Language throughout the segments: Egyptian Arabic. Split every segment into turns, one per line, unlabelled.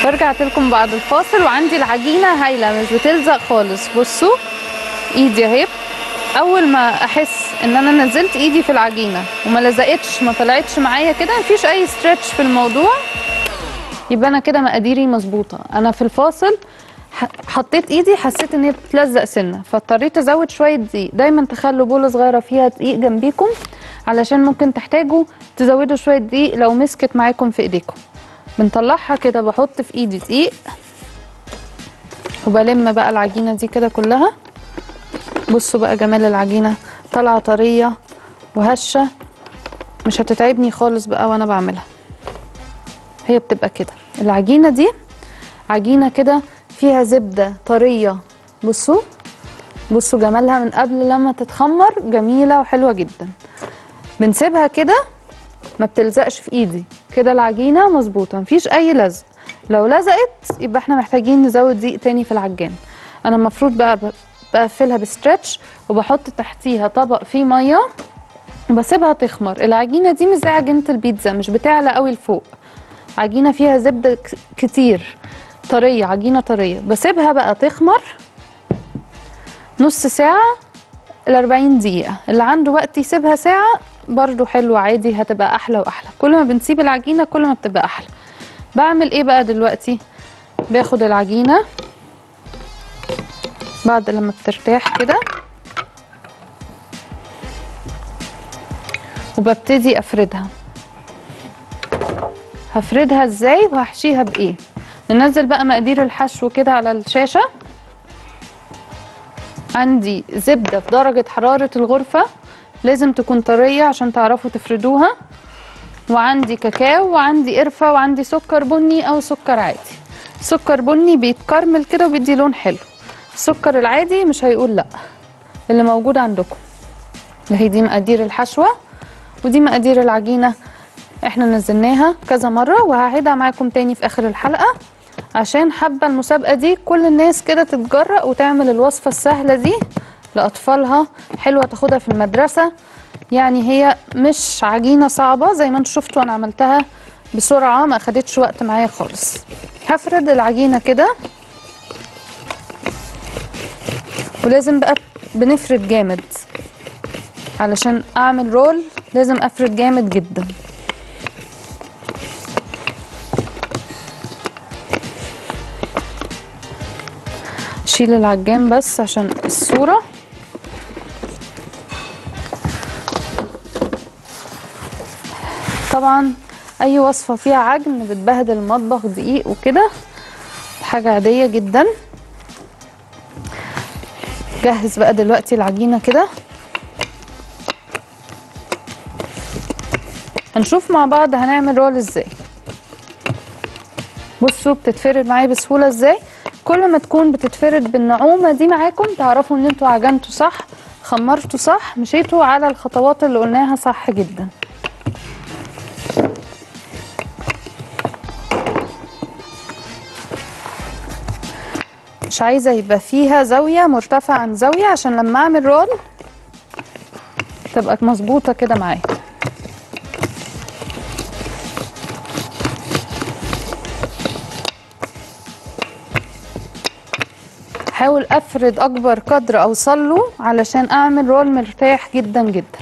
ورجعت لكم بعد الفاصل وعندي العجينه هايله مش بتلزق خالص بصوا ايدي اهي اول ما احس ان انا نزلت ايدي في العجينه وما لزقتش ما طلعتش معايا كده مفيش اي ستريتش في الموضوع يبقى انا كده مقاديري مظبوطه انا في الفاصل ح- حطيت ايدي حسيت ان هي بتلزق سنه فاضطريت ازود شويه دقيق دايما تخلوا بوله صغيره فيها دقيق جنبيكم علشان ممكن تحتاجوا تزودوا شويه دقيق لو مسكت معاكم في ايديكم بنطلعها كده بحط في ايدي دقيق وبلم بقى العجينه دي كده كلها بصوا بقى جمال العجينه طالعه طريه وهشه مش هتتعبني خالص بقى وانا بعملها هي بتبقى كده العجينه دي عجينه كده فيها زبده طريه بصوا بصوا جمالها من قبل لما تتخمر جميله وحلوه جدا بنسيبها كده ما بتلزقش في ايدي كده العجينه مظبوطه مفيش اي لزق لو لزقت يبقى احنا محتاجين نزود دقيق تاني في العجان انا المفروض بقى ب- بقفلها بستريتش وبحط تحتيها طبق فيه ميه وبسيبها تخمر العجينه دي مش زي عجينه البيتزا مش بتعلى قوي لفوق عجينه فيها زبده ك- كتير طريه عجينه طريه بسيبها بقى تخمر نص ساعه ل 40 دقيقه اللي عنده وقت يسيبها ساعه برضو حلو عادي هتبقى احلى واحلى كل ما بنسيب العجينه كل ما بتبقى احلى بعمل ايه بقى دلوقتي باخد العجينه بعد لما بترتاح كده وببتدي افردها هفردها ازاي وهحشيها بايه ننزل بقى مقادير الحشو كده على الشاشه عندي زبده في درجه حراره الغرفه لازم تكون طريه عشان تعرفوا تفردوها وعندي كاكاو وعندي قرفه وعندي سكر بني او سكر عادي سكر بني بيتكرمل كده وبيدي لون حلو السكر العادي مش هيقول لا اللي موجود عندكم هي دي مقادير الحشوه ودي مقادير العجينه احنا نزلناها كذا مره وهعيدها معاكم تاني في اخر الحلقه عشان حابه المسابقه دي كل الناس كده تتجرأ وتعمل الوصفه السهله دي لاطفالها حلوه تاخدها في المدرسه يعني هي مش عجينه صعبه زي ما انتم شفتوا انا عملتها بسرعه ما اخدتش وقت معايا خالص هفرد العجينه كده ولازم بقى بنفرد جامد علشان اعمل رول لازم افرد جامد جدا شيل العجان بس عشان الصورة طبعا اي وصفة فيها عجن بتبهدل المطبخ دقيق وكده حاجة عادية جدا جهز بقى دلوقتي العجينة كده هنشوف مع بعض هنعمل رول ازاي بصوا بتتفرد معايا بسهولة ازاي كل ما تكون بتتفرد بالنعومة دي معاكم تعرفوا ان انتوا عجنتوا صح خمرتوا صح مشيتوا على الخطوات اللي قلناها صح جدا مش عايزة يبقى فيها زاوية مرتفعة عن زاوية عشان لما اعمل رول تبقى مظبوطة كده معايا حاول افرد اكبر قدر اوصل له علشان اعمل رول مرتاح جدا جدا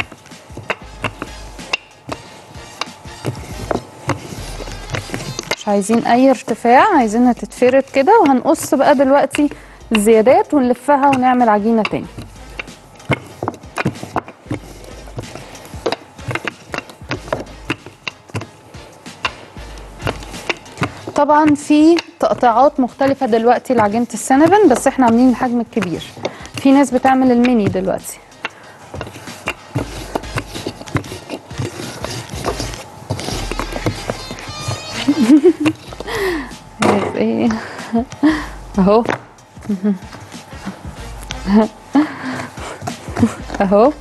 مش عايزين اي ارتفاع عايزينها تتفرد كده وهنقص بقى دلوقتي الزيادات ونلفها ونعمل عجينة تاني طبعا في تقطيعات مختلفة دلوقتي لعجينة السينابن بس احنا عاملين الحجم الكبير في ناس بتعمل الميني دلوقتي عايز ايه اهو اهو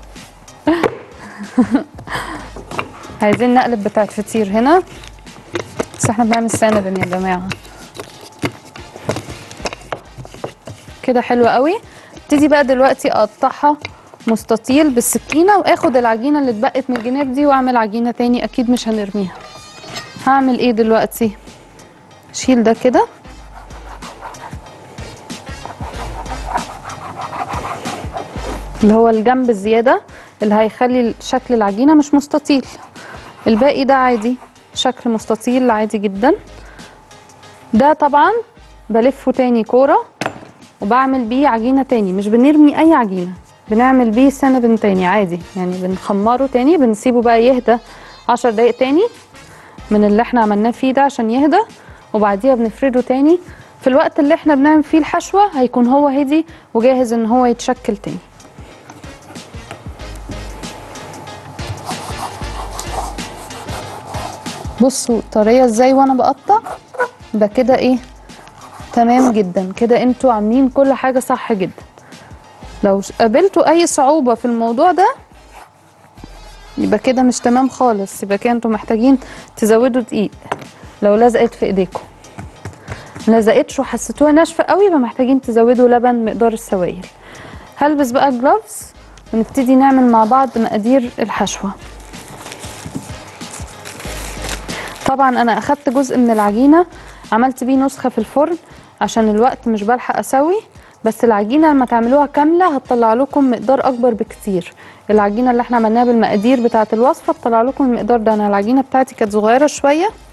عايزين نقلب بتاع الفطير هنا بس احنا بنعمل سينابن يا جماعه كده حلوه قوي ابتدي بقى دلوقتي اقطعها مستطيل بالسكينه واخد العجينه اللي اتبقت من الجناب دي واعمل عجينه تاني اكيد مش هنرميها هعمل ايه دلوقتي شيل ده كده اللي هو الجنب الزيادة اللي هيخلي شكل العجينة مش مستطيل الباقي ده عادي شكل مستطيل عادي جدا ده طبعا بلفه تاني كورة وبعمل بيه عجينة تاني مش بنرمي أي عجينة بنعمل بيه سنبن تاني عادي يعني بنخمره تاني بنسيبه بقى يهدى عشر دقايق تاني من اللي احنا عملناه فيه ده عشان يهدى وبعديها بنفرده تاني في الوقت اللي احنا بنعمل فيه الحشوة هيكون هو هدي وجاهز ان هو يتشكل تاني بصوا طريه ازاي وانا بقطع ده كده ايه تمام جدا كده انتوا عاملين كل حاجه صح جدا لو ش- قابلتوا اي صعوبه في الموضوع ده يبقى كده مش تمام خالص يبقى كده انتوا محتاجين تزودوا دقيق لو لزقت في ايديكم لزقتش وحسيتوها ناشفه قوي يبقى محتاجين تزودوا لبن مقدار السوائل هلبس بقى جلوفز ونبتدي نعمل مع بعض مقادير الحشوه طبعا انا اخدت جزء من العجينه عملت بيه نسخه في الفرن عشان الوقت مش بلحق اسوي بس العجينه لما تعملوها كامله هتطلع لكم مقدار اكبر بكتير العجينه اللي احنا عملناها بالمقادير بتاعه الوصفه تطلع لكم المقدار ده انا العجينه بتاعتي كانت صغيره شويه